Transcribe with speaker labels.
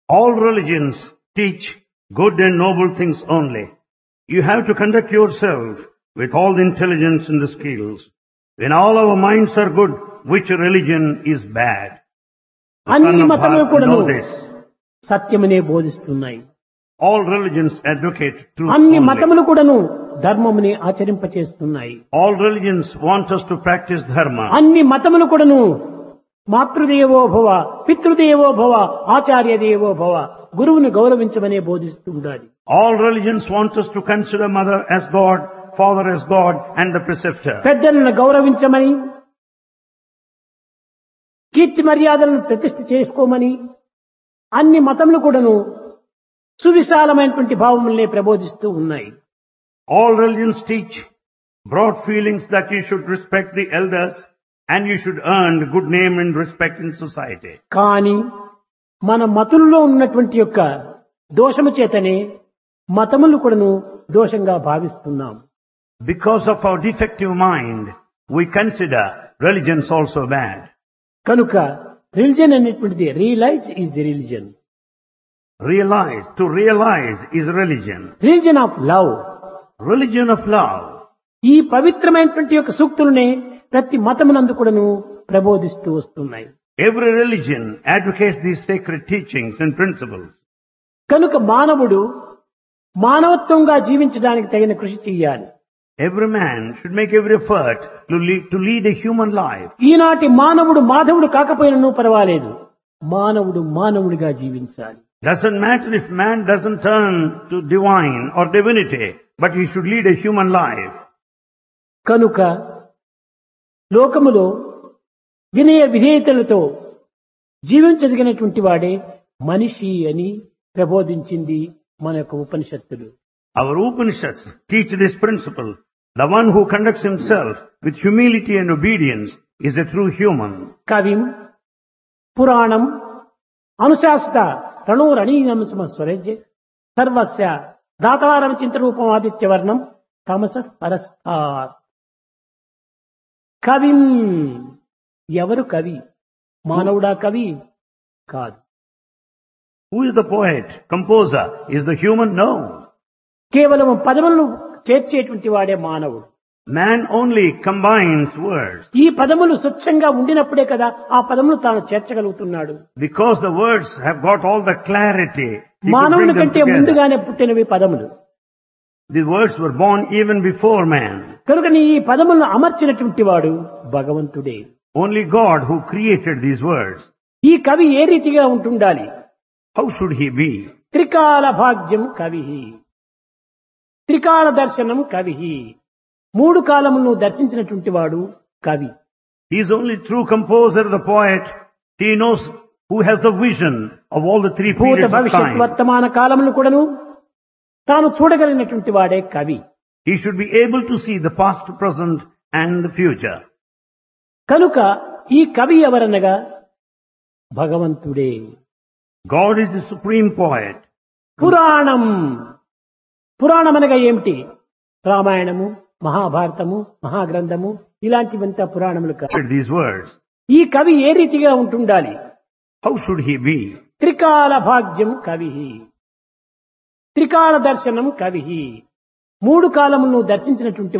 Speaker 1: All religions teach good and noble things only. You have to conduct yourself with all the intelligence and the skills. When all our minds are good, which religion is bad? The son
Speaker 2: అన్ని
Speaker 1: of
Speaker 2: మతములు
Speaker 1: Bharata
Speaker 2: కూడాను
Speaker 1: know this.
Speaker 2: సత్యమునే బోధిస్తున్నాయి
Speaker 1: All religions advocate truth
Speaker 2: అన్ని
Speaker 1: only.
Speaker 2: మతములు కూడాను ధర్మముని ఆచరింపచేస్తున్నాయి
Speaker 1: All religions want us to practice dharma.
Speaker 2: అన్ని మతములు కూడాను మాతృదేవో భవ పితృదేవో భవ ఆచార్య దేవో భవ గురువుని గౌరవించమనే బోధిస్తూ ఉండాలి
Speaker 1: All religions want us to consider mother as God, father as God, and the preceptor.
Speaker 2: పెద్దలను గౌరవించమని కీర్తి మర్యాదలను ప్రతిష్ఠ చేసుకోమని అన్ని మతములు కూడాను సువిశాలమైనటువంటి భావములనే ప్రబోధిస్తూ ఉన్నాయి
Speaker 1: All religions teach broad feelings that you should respect the elders and you should earn good name and respect in society.
Speaker 2: కానీ మన మతుల్లో ఉన్నటువంటి యొక్క దోషము చేతనే మతములు కూడాను దోషంగా భావిస్తున్నాం
Speaker 1: Because of our defective mind, we consider religions also bad.
Speaker 2: కనుక religion అనేటువంటిది realise is religion
Speaker 1: Realize, to realize is religion.
Speaker 2: Religion of love
Speaker 1: Religion of love.
Speaker 2: ఈ పవిత్రమైనటువంటి యొక్క సూక్తులనే ప్రతి మతమునందు కూడాను ప్రబోధిస్తూ వస్తున్నాయి
Speaker 1: Every religion advocates these sacred teachings and principles.
Speaker 2: కనుక మానవుడు మానవత్వంగా జీవించడానికి తగిన కృషి చేయాలి
Speaker 1: Every man should make every effort to lead, to lead a human life.
Speaker 2: ఈనాటి మానవుడు మాధవుడు కాకపోయినను పర్వాలేదు మానవుడు మానవుడిగా జీవించాలి
Speaker 1: Doesn't matter if man doesn't turn to divine or divinity, but he should lead a human life.
Speaker 2: కనుక లోకములో వినయ విధేయతలతో జీవించదగినటువంటి వాడే మనిషి అని ప్రబోధించింది మన యొక్క ఉపనిషత్తులు
Speaker 1: Our Upanishads teach this principle. The one who conducts himself with humility and obedience is a true human.
Speaker 2: కవిం పురాణం అనుశాసిత రణోరణీయంసమ స్వరజ్య సర్వస్య దాతారం చింతరూపం ఆదిత్యవర్ణం తమస పరస్థాత్ కవిం ఎవరు కవి మానవుడా కవి కాదు
Speaker 1: Who is the poet, composer? Is the human? No.
Speaker 2: కేవలం పదములను చేర్చేటువంటి వాడే మానవుడు
Speaker 1: Man only combines words.
Speaker 2: ఈ పదములు స్వచ్ఛంగా ఉండినప్పుడే కదా ఆ పదములు తాను చేర్చగలుగుతున్నాడు
Speaker 1: Because the words have got all the clarity, he could
Speaker 2: మానవుని
Speaker 1: bring them
Speaker 2: కంటే
Speaker 1: together.
Speaker 2: ముందుగానే పుట్టినవి పదములు
Speaker 1: The words were born even before man.
Speaker 2: కనుక నీ ఈ పదములను అమర్చినటువంటి వాడు భగవంతుడే
Speaker 1: Only God who created these words.
Speaker 2: ఈ కవి ఏ రీతిగా ఉంటుండాలి
Speaker 1: How should he be?
Speaker 2: త్రికాల భాగ్యం కవి త్రికాల దర్శనం కవి మూడు కాలములను దర్శించినటువంటి వాడు కవి
Speaker 1: He is only true composer, the poet. He knows who has the vision of all the three
Speaker 2: భూత
Speaker 1: periods of
Speaker 2: భవిష్యత్
Speaker 1: time.
Speaker 2: వర్తమాన కాలములు కూడాను తాను చూడగలిగినటువంటి వాడే కవి
Speaker 1: He should be able to see the past, present and the future.
Speaker 2: కనుక ఈ కవి ఎవరనగా భగవంతుడే
Speaker 1: God is the supreme poet.
Speaker 2: పురాణం పురాణం అనగా ఏమిటి రామాయణము మహాభారతము మహాగ్రంథము ఇలాంటివంతా పురాణములు కాదు
Speaker 1: Said These words.
Speaker 2: ఈ కవి ఏ రీతిగా ఉంటుండాలి
Speaker 1: How should he be?
Speaker 2: త్రికాల భాగ్యం కవి త్రికాల దర్శనం కవి మూడు కాలములను దర్శించినటువంటి